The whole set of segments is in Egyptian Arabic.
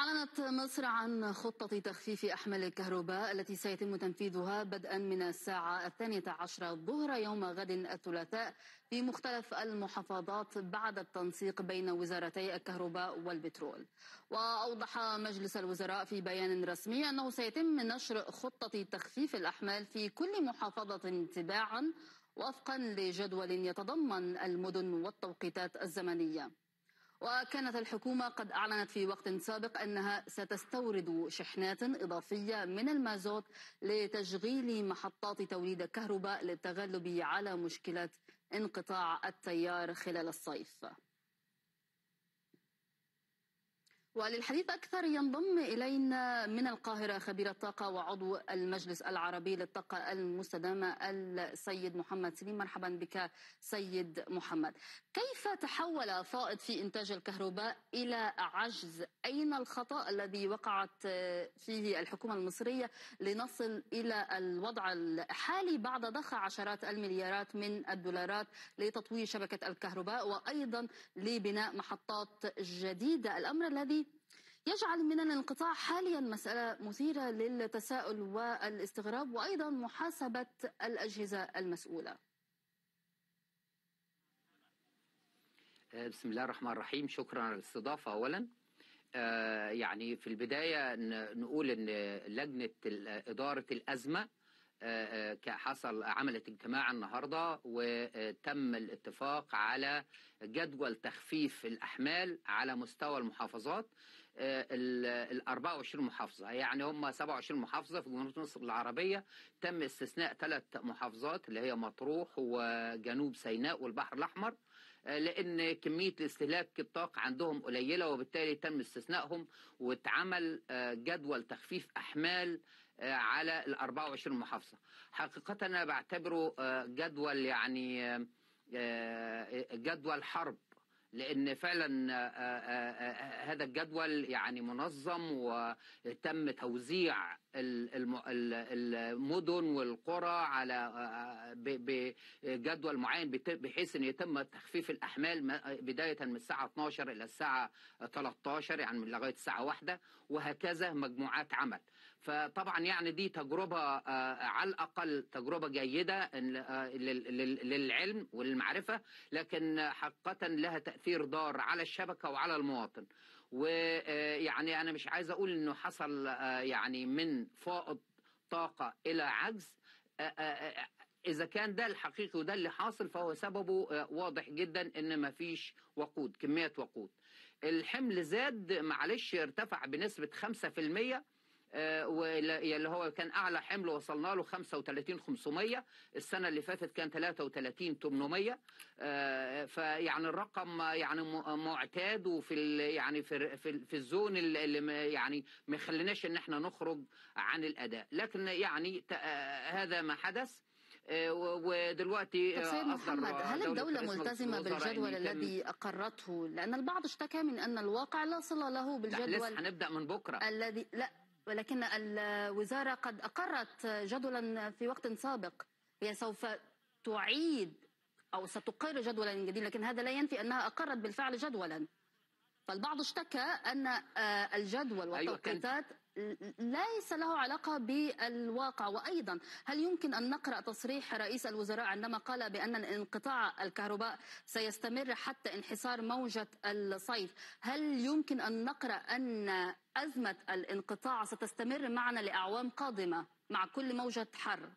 أعلنت مصر عن خطة تخفيف أحمال الكهرباء التي سيتم تنفيذها بدءا من الساعة الثانية عشر الظهر يوم غد الثلاثاء في مختلف المحافظات بعد التنسيق بين وزارتي الكهرباء والبترول وأوضح مجلس الوزراء في بيان رسمي أنه سيتم نشر خطة تخفيف الأحمال في كل محافظة تباعا وفقا لجدول يتضمن المدن والتوقيتات الزمنيه وكانت الحكومة قد أعلنت في وقت سابق أنها ستستورد شحنات إضافية من المازوت لتشغيل محطات توليد الكهرباء للتغلب على مشكلة انقطاع التيار خلال الصيف وللحديث أكثر ينضم إلينا من القاهرة خبير الطاقة وعضو المجلس العربي للطاقة المستدامة السيد محمد سليم مرحبا بك سيد محمد كيف تحول فائض في إنتاج الكهرباء إلى عجز أين الخطأ الذي وقعت فيه الحكومة المصرية لنصل إلى الوضع الحالي بعد ضخ عشرات المليارات من الدولارات لتطوير شبكة الكهرباء وأيضا لبناء محطات جديدة الأمر الذي يجعل من الانقطاع حاليا مسألة مثيرة للتساؤل والاستغراب وأيضا محاسبة الأجهزة المسؤولة بسم الله الرحمن الرحيم شكرا على الاستضافة أولا يعني في البداية نقول أن لجنة إدارة الأزمة حصل عملت اجتماع النهارده وتم الاتفاق على جدول تخفيف الاحمال على مستوى المحافظات ال 24 محافظه يعني هم 27 محافظه في جمهوريه مصر العربيه تم استثناء ثلاث محافظات اللي هي مطروح وجنوب سيناء والبحر الاحمر لان كميه استهلاك الطاقه عندهم قليله وبالتالي تم استثنائهم واتعمل جدول تخفيف احمال على ال 24 محافظه حقيقه انا بعتبره جدول يعني جدول حرب لان فعلا هذا الجدول يعني منظم وتم توزيع المدن والقرى على بجدول معين بحيث ان يتم تخفيف الاحمال بدايه من الساعه 12 الى الساعه 13 يعني من لغايه الساعه 1 وهكذا مجموعات عمل فطبعا يعني دي تجربه على الاقل تجربه جيده للعلم والمعرفه لكن حقيقه لها تاثير ضار على الشبكه وعلى المواطن ويعني انا مش عايز اقول انه حصل يعني من فائض طاقه الى عجز اذا كان ده الحقيقي وده اللي حاصل فهو سببه واضح جدا ان مفيش وقود كميه وقود الحمل زاد معلش ارتفع بنسبه 5% واللي هو كان اعلى حمل وصلنا له 35 500 السنه اللي فاتت كان 33 800 فيعني الرقم يعني معتاد وفي يعني في في, في الزون اللي يعني ما يخليناش ان احنا نخرج عن الاداء لكن يعني هذا ما حدث ودلوقتي سيد محمد هل الدولة ملتزمة بالجدول الذي أقرته لأن البعض اشتكى من أن الواقع لا صلة له بالجدول لسه هنبدأ من بكرة الذي لا ولكن الوزارة قد أقرت جدولا في وقت سابق هي سوف تعيد أو ستقر جدولا جديدا لكن هذا لا ينفي أنها أقرت بالفعل جدولا فالبعض اشتكى أن الجدول والتوقيتات ليس له علاقة بالواقع وأيضا هل يمكن أن نقرأ تصريح رئيس الوزراء عندما قال بأن انقطاع الكهرباء سيستمر حتى انحسار موجة الصيف هل يمكن أن نقرأ أن أزمة الانقطاع ستستمر معنا لأعوام قادمة مع كل موجة حر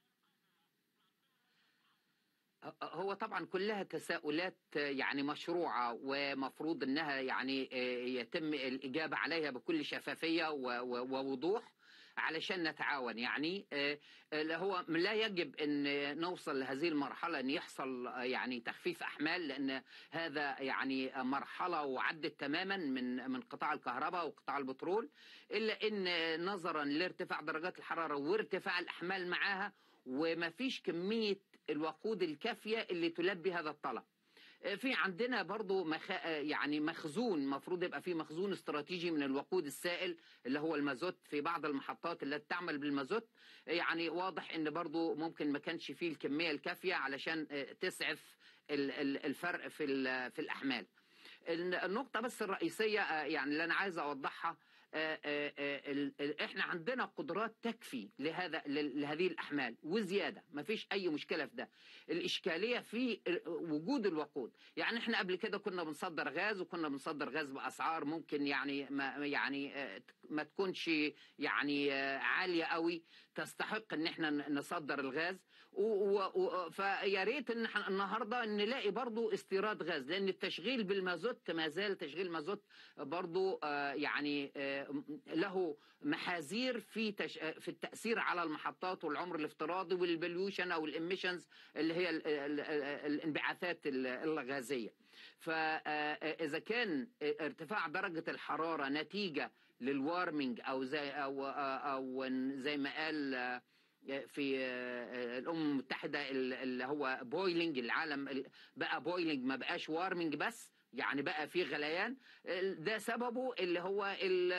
هو طبعا كلها تساؤلات يعني مشروعة ومفروض انها يعني يتم الاجابة عليها بكل شفافية ووضوح علشان نتعاون يعني هو لا يجب ان نوصل لهذه المرحله ان يحصل يعني تخفيف احمال لان هذا يعني مرحله وعدت تماما من من قطاع الكهرباء وقطاع البترول الا ان نظرا لارتفاع درجات الحراره وارتفاع الاحمال معاها وما فيش كميه الوقود الكافيه اللي تلبي هذا الطلب في عندنا برضو مخ... يعني مخزون مفروض يبقى في مخزون استراتيجي من الوقود السائل اللي هو المازوت في بعض المحطات التي تعمل بالمازوت يعني واضح ان برضو ممكن ما كانش فيه الكمية الكافية علشان تسعف الفرق في, في الأحمال النقطة بس الرئيسية يعني اللي أنا عايز أوضحها آه، آه، آه، ال- ال- احنا عندنا قدرات تكفي لهذا ل- لهذه الاحمال وزياده ما فيش اي مشكله في ده الاشكاليه في ال- وجود الوقود يعني احنا قبل كده كنا بنصدر غاز وكنا بنصدر غاز باسعار ممكن يعني ما يعني آه، ما تكونش يعني آه، عاليه قوي تستحق ان احنا ن- نصدر الغاز و- و- و- فيا ريت ان احنا النهارده نلاقي برضو استيراد غاز لان التشغيل بالمازوت ما زال تشغيل مازوت برضو آه، يعني آه، له محاذير في تش... آه، في التاثير على المحطات والعمر الافتراضي والبليوشن او الاميشنز اللي هي ال... ال... ال... الانبعاثات ال- الغازيه فاذا كان ارتفاع درجه الحراره نتيجه للوارمنج او زي او او زي ما قال آه، في آه، الامم المتحده ال- اللي هو بويلنج العالم ال- بقى بويلنج ما بقاش وارمنج بس يعني بقى في غليان ال- ده سببه اللي هو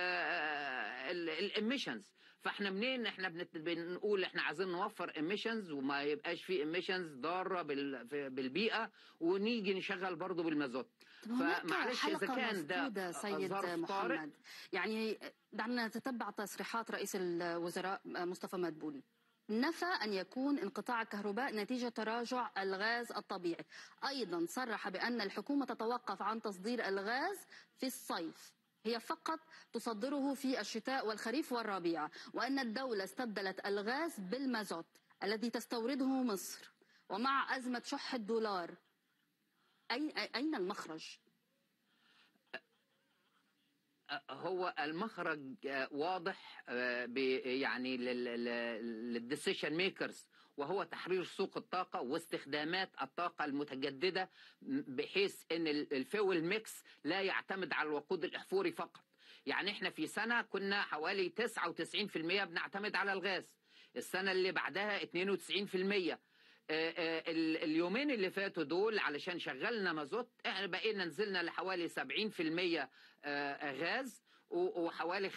الاميشنز فاحنا منين احنا بنت- بنقول احنا عايزين نوفر اميشنز وما يبقاش في اميشنز ضاره بال- في- بالبيئه ونيجي نشغل برضه بالمازوت طب هناك فمعلش إذا حلقة كان ده مسدودة سيد ظرف طارئ. محمد يعني دعنا نتتبع تصريحات رئيس الوزراء مصطفى مدبولي نفى أن يكون انقطاع الكهرباء نتيجة تراجع الغاز الطبيعي أيضا صرح بأن الحكومة تتوقف عن تصدير الغاز في الصيف هي فقط تصدره في الشتاء والخريف والربيع وأن الدولة استبدلت الغاز بالمازوت الذي تستورده مصر ومع أزمة شح الدولار أي- أين المخرج؟ هو المخرج آه، واضح آه، ب- يعني للديسيشن ميكرز وهو تحرير سوق الطاقة واستخدامات الطاقة المتجددة م- بحيث ان ال- الفيول ميكس لا يعتمد على الوقود الاحفوري فقط يعني احنا في سنة كنا حوالي 99% بنعتمد على الغاز السنة اللي بعدها 92% آه، آه، ال- اليومين اللي فاتوا دول علشان شغلنا مازوت احنا بقينا نزلنا لحوالي 70% آه، غاز و- وحوالي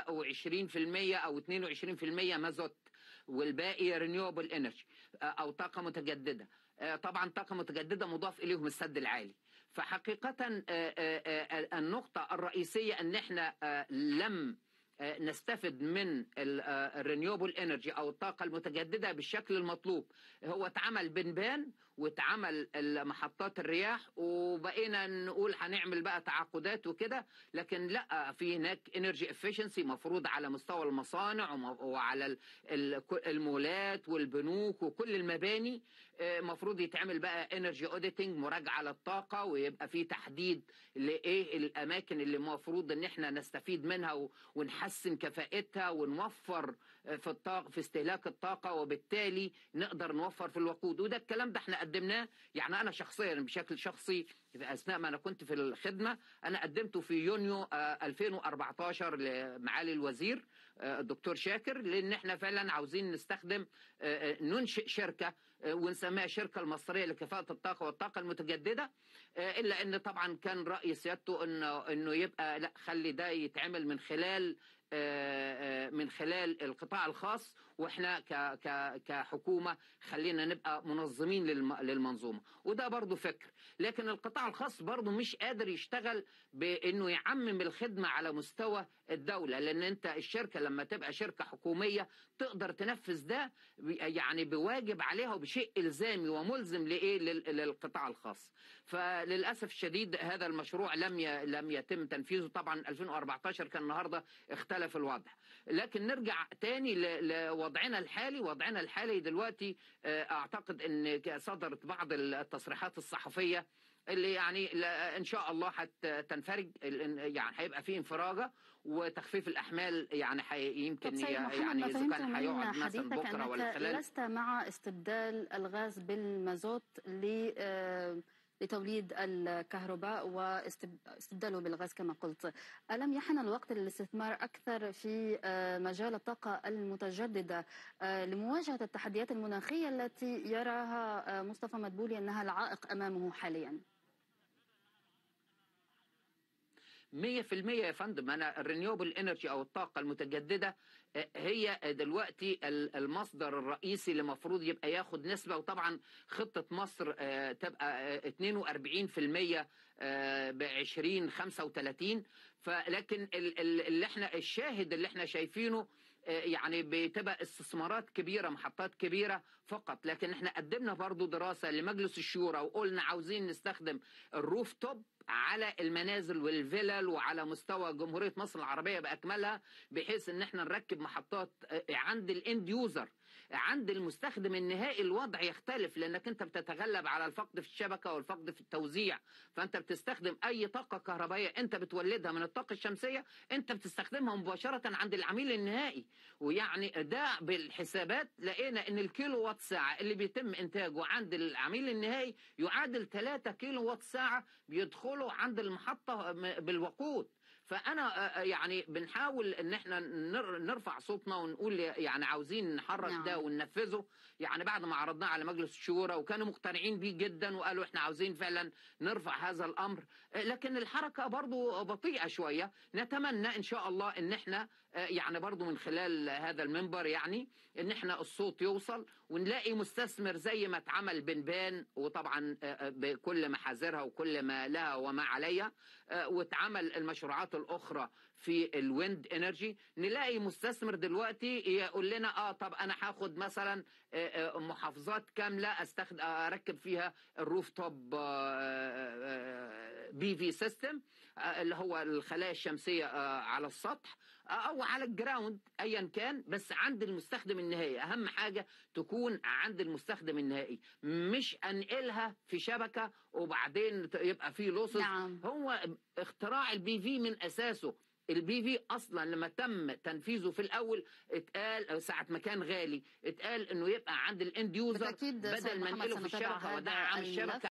25% او 22% مازوت والباقي رينيوبل انرجي او طاقه متجدده آه، طبعا طاقه متجدده مضاف اليهم السد العالي فحقيقه آه، آه، آه، النقطه الرئيسيه ان احنا آه، لم آه، نستفد من الرينيوبل انرجي او الطاقه المتجدده بالشكل المطلوب هو اتعمل بنبان واتعمل محطات الرياح وبقينا نقول هنعمل بقى تعاقدات وكده لكن لا في هناك انرجي افشنسي مفروض على مستوى المصانع وم- وعلى ال- ال- المولات والبنوك وكل المباني آه، مفروض يتعمل بقى انرجي اوديتنج مراجعه للطاقه ويبقى في تحديد لايه الاماكن اللي المفروض ان احنا نستفيد منها و- ونحسن كفاءتها ونوفر آه، في الطاقه في استهلاك الطاقه وبالتالي نقدر نوفر في الوقود وده الكلام ده احنا قدمناه يعني انا شخصيا بشكل شخصي في اثناء ما انا كنت في الخدمه انا قدمته في يونيو آه، 2014 لمعالي الوزير آه، الدكتور شاكر لان احنا فعلا عاوزين نستخدم آه، آه، ننشئ شركه آه، ونسميها الشركه المصريه لكفاءه الطاقه والطاقه المتجدده آه، الا ان طبعا كان راي سيادته انه انه يبقى لا خلي ده يتعمل من خلال آه، آه، من خلال القطاع الخاص واحنا ك ك كحكومه خلينا نبقى منظمين للم- للمنظومه وده برضو فكر لكن القطاع الخاص برضو مش قادر يشتغل بانه يعمم الخدمه على مستوى الدوله لان انت الشركه لما تبقى شركه حكوميه تقدر تنفذ ده ب- يعني بواجب عليها وبشيء الزامي وملزم لايه لل- للقطاع الخاص فللاسف الشديد هذا المشروع لم ي... لم يتم تنفيذه طبعا 2014 كان النهارده اختلف الوضع لكن نرجع تاني ل... لوضعنا الحالي وضعنا الحالي دلوقتي آه، اعتقد ان ك- صدرت بعض التصريحات الصحفيه اللي يعني لا- ان شاء الله هتنفرج يعني هيبقى في انفراجه وتخفيف الاحمال يعني حي... يمكن طب سيد ي- محمد يعني ما اذا فهمت كان من هيقعد مثلا حديثك بكره ولا أنك خلال لست مع استبدال الغاز بالمازوت ل آه، لتوليد الكهرباء واستبداله بالغاز كما قلت ألم يحن الوقت للاستثمار أكثر في آه، مجال الطاقة المتجددة آه، لمواجهة التحديات المناخية التي يراها آه، مصطفى مدبولي أنها العائق أمامه حاليا 100% يا فندم انا الرينيوبل انرجي او الطاقه المتجدده آه، هي دلوقتي ال- المصدر الرئيسي اللي المفروض يبقى ياخد نسبه وطبعا خطه مصر آه، تبقى آه، 42% ب 2035 فلكن ال- ال- اللي احنا الشاهد اللي احنا شايفينه آه، يعني بتبقى استثمارات كبيره محطات كبيره فقط لكن احنا قدمنا برضو دراسه لمجلس الشورى وقلنا عاوزين نستخدم الروف توب على المنازل والفلل وعلى مستوى جمهوريه مصر العربيه باكملها بحيث ان احنا نركب محطات آه، عند الاند يوزر عند المستخدم النهائي الوضع يختلف لانك انت بتتغلب على الفقد في الشبكه والفقد في التوزيع فانت بتستخدم اي طاقه كهربائيه انت بتولدها من الطاقه الشمسيه انت بتستخدمها مباشره عند العميل النهائي ويعني ده بالحسابات لقينا ان الكيلو وات ساعه اللي بيتم انتاجه عند العميل النهائي يعادل 3 كيلو وات ساعه بيدخلوا عند المحطه م- بالوقود فانا آه، يعني بنحاول ان احنا نر- نرفع صوتنا ونقول يعني عاوزين نحرك نعم. ده وننفذه يعني بعد ما عرضناه على مجلس الشورى وكانوا مقتنعين بيه جدا وقالوا احنا عاوزين فعلا نرفع هذا الامر آه، لكن الحركه برضو بطيئه شويه نتمنى ان شاء الله ان احنا آه، يعني برضو من خلال هذا المنبر يعني ان احنا الصوت يوصل ونلاقي مستثمر زي ما اتعمل بنبان وطبعا آه، آه، بكل محاذرها وكل ما لها وما عليها آه، واتعمل المشروعات الاخرى في الويند انرجي نلاقي مستثمر دلوقتي يقول لنا اه طب انا هاخد مثلا آه، آه، محافظات كامله استخدم اركب فيها الروف توب بي في سيستم اللي هو الخلايا الشمسيه آه، على السطح آه، او على الجراوند ايا كان بس عند المستخدم النهائي اهم حاجه تكون عند المستخدم النهائي مش انقلها في شبكه وبعدين ت- يبقى في لوسز نعم هو اختراع البي في من اساسه البي في اصلا لما تم تنفيذه في الاول اتقال ساعه ما كان غالي اتقال انه يبقى عند الاند يوزر بالتأكيد بدل سيد ما محمد ننقله في سنتابع الشبكه هذا ودعم الملف الشبكه